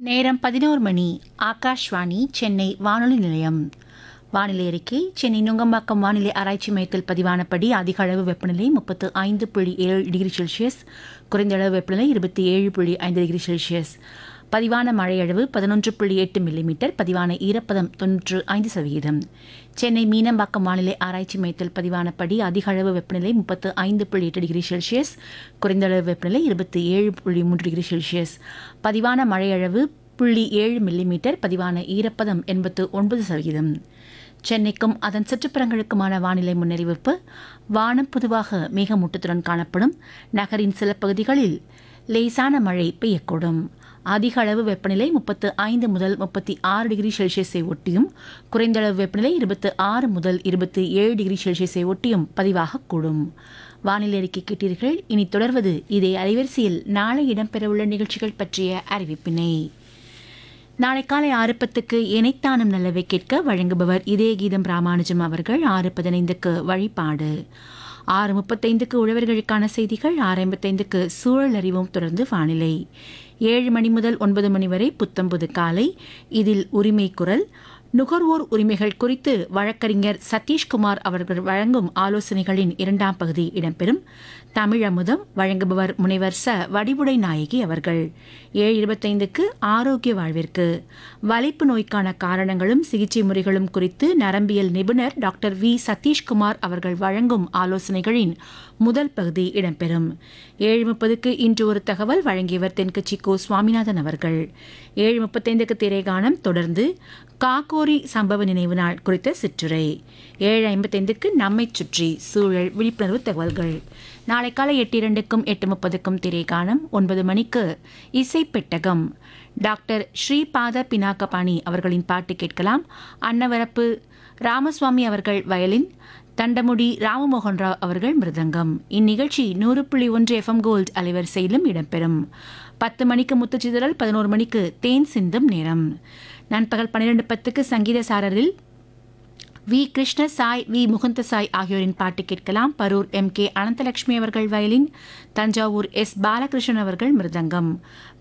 நேரம் பதினோரு மணி ஆகாஷ்வாணி சென்னை வானொலி நிலையம் வானிலை அறிக்கை சென்னை நுங்கம்பாக்கம் வானிலை ஆராய்ச்சி மையத்தில் பதிவானபடி அதிக அளவு வெப்பநிலை முப்பத்து ஐந்து புள்ளி ஏழு டிகிரி செல்சியஸ் குறைந்த அளவு வெப்பநிலை இருபத்தி ஏழு புள்ளி ஐந்து டிகிரி செல்சியஸ் பதிவான மழை அளவு பதினொன்று புள்ளி எட்டு மில்லிமீட்டர் பதிவான ஈரப்பதம் தொன்னூற்று ஐந்து சதவீதம் சென்னை மீனம்பாக்கம் வானிலை ஆராய்ச்சி மையத்தில் பதிவானபடி அதிக அளவு வெப்பநிலை முப்பத்து ஐந்து புள்ளி எட்டு டிகிரி செல்சியஸ் குறைந்த அளவு வெப்பநிலை இருபத்தி ஏழு புள்ளி மூன்று டிகிரி செல்சியஸ் பதிவான மழை அளவு புள்ளி ஏழு மில்லிமீட்டர் பதிவான ஈரப்பதம் எண்பத்து ஒன்பது சதவீதம் சென்னைக்கும் அதன் சுற்றுப்புறங்களுக்குமான வானிலை முன்னறிவிப்பு வானம் பொதுவாக மேகமூட்டத்துடன் காணப்படும் நகரின் சில பகுதிகளில் லேசான மழை பெய்யக்கூடும் அதிக அளவு வெப்பநிலை முப்பத்து ஐந்து முதல் முப்பத்தி ஆறு டிகிரி செல்சியஸை ஒட்டியும் குறைந்த அளவு வெப்பநிலை இருபத்து ஆறு முதல் இருபத்தி ஏழு டிகிரி செல்சியஸை ஒட்டியும் பதிவாகக்கூடும் வானிலை அறிக்கை கேட்டீர்கள் இனி தொடர்வது இதே அலைவரிசையில் நாளை இடம்பெறவுள்ள நிகழ்ச்சிகள் பற்றிய அறிவிப்பினை நாளை காலை ஆறு பத்துக்கு இணைத்தானம் நல்லவை கேட்க வழங்குபவர் இதய கீதம் ராமானுஜம் அவர்கள் ஆறு பதினைந்துக்கு வழிபாடு ஆறு முப்பத்தைந்துக்கு உழவர்களுக்கான செய்திகள் ஆறு ஐம்பத்தைந்துக்கு சூழல் அறிவும் தொடர்ந்து வானிலை ஏழு மணி முதல் ஒன்பது மணி வரை புத்தம்புது காலை இதில் உரிமை குரல் நுகர்வோர் உரிமைகள் குறித்து வழக்கறிஞர் சதீஷ்குமார் அவர்கள் வழங்கும் ஆலோசனைகளின் இரண்டாம் பகுதி இடம்பெறும் தமிழ் அமுதம் வழங்குபவர் முனைவர் ச வடிவுடை நாயகி அவர்கள் ஏழு இருபத்தைந்துக்கு ஆரோக்கிய வாழ்விற்கு வலிப்பு நோய்க்கான காரணங்களும் சிகிச்சை முறைகளும் குறித்து நரம்பியல் நிபுணர் டாக்டர் வி சதீஷ்குமார் அவர்கள் வழங்கும் ஆலோசனைகளின் முதல் பகுதி இடம்பெறும் ஏழு முப்பதுக்கு இன்று ஒரு தகவல் வழங்கியவர் தென்கட்சி கோ சுவாமிநாதன் அவர்கள் ஏழு முப்பத்தைந்துக்கு திரைகானம் தொடர்ந்து காக்கோரி சம்பவ நினைவு நாள் குறித்த சிற்றுரை ஏழு ஐம்பத்தைந்துக்கு நம்மைச் சுற்றி சூழல் விழிப்புணர்வு தகவல்கள் நாளை காலை எட்டு இரண்டுக்கும் எட்டு முப்பதுக்கும் திரைகானம் ஒன்பது மணிக்கு இசைப்பெட்டகம் டாக்டர் ஸ்ரீபாத பினாக்கபாணி அவர்களின் பாட்டு கேட்கலாம் அன்னவரப்பு ராமசுவாமி அவர்கள் வயலின் தண்டமுடி ராமமோகன் ராவ் அவர்கள் மிருதங்கம் இந்நிகழ்ச்சி நூறு புள்ளி ஒன்று எஃப்எம் கோல்ட் அலைவரிசையிலும் இடம்பெறும் பத்து மணிக்கு முத்துச்சிதறல் பதினோரு மணிக்கு தேன் சிந்தும் நேரம் நண்பகல் பன்னிரண்டு பத்துக்கு சங்கீத சாரரில் வி கிருஷ்ண சாய் வி முகுந்த சாய் ஆகியோரின் பாட்டு கேட்கலாம் பரூர் எம் கே அனந்தலட்சுமி அவர்கள் வயலின் தஞ்சாவூர் எஸ் பாலகிருஷ்ணன் அவர்கள் மிருதங்கம்